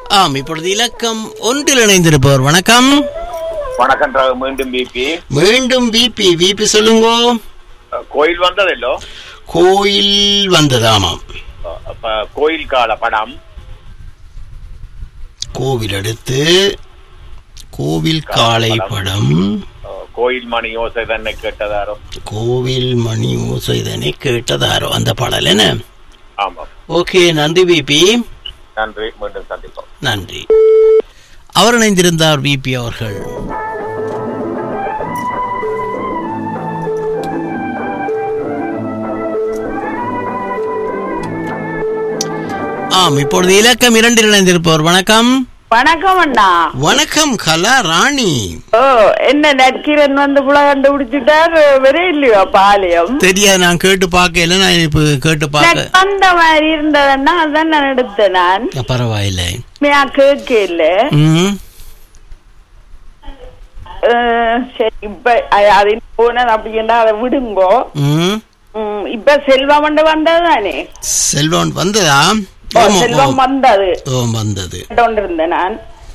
ஆம் இப்பொழுது இலக்கம் ஒன்றில் இணைந்திருப்பவர் வணக்கம் வணக்கம் ராகு, மீண்டும் பிபி மீண்டும் விபி விபி சொல்லுங்க கோயில் வந்ததല്ലോ கோயில் வந்ததாமாம் அப்ப கோயில் கால படம் கோவில் அடுத்து கோவில் காளை படம் கோயில் மணி யோசை தன்னை கேட்டதாரோ கோவில் மணி ஓசைதனை கேட்டதாரோ அந்த பாடல் என்ன ஆமாம் ஓகே நன்றி விபி நன்றி மீண்டும் சந்திப்போம் நன்றி அவர் இணைந்திருந்தார் விபி அவர்கள் ஆம் இப்பொழுது இலக்கம் இரண்டில் இணைந்திருப்பவர் வணக்கம் வணக்கம் அண்ணா வணக்கம் கலா ராணி ஓ என்ன நற்கிரன் வந்து புல கண்டுபிடிச்சிட்டார் வெறே இல்லையோ பாளையம் தெரியாது நான் கேட்டு பார்க்கல நான் இப்ப கேட்டு பார்க்க அந்த மாதிரி இருந்ததுன்னா அதான் நான் எடுத்தேன் நான் பரவாயில்லை நான் கேட்க இல்ல ம் அஹ், சரி இப்ப அ- அது போனது அப்படின்னா அதை விடுங்கோ ம் ம், இப்ப செல்வம் வந்து வந்ததுதானே செல்வம் வந்ததா ஓ, ஆமா, செல்வம் ஆமா. வந்தது ஓ வந்தது கொண்டிருந்தேன் நான்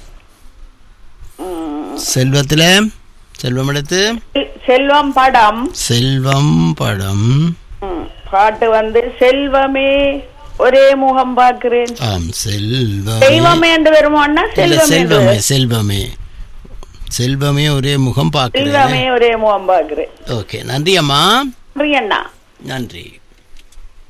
ம், செல்வத்துல செல்வம் எடுத்து செல்- செல்வம் படம் செல்வம் படம் ம், பாட்டு வந்து செல்வமே ஒரே முகம் பார்க்கிறேன் ஆம் செல்வமே தெய்வமே என்று வருமோன்னா இல்ல செல்வமே என்று செல்வமே செல்வமே செல்வமே ஒரே முகம் பார்க்கிறேன் செல்வமே ஒரே முகம் பார்க்கிறேன் ஓகே நன்றி அம்மா நன்றி அண்ணா நன்றி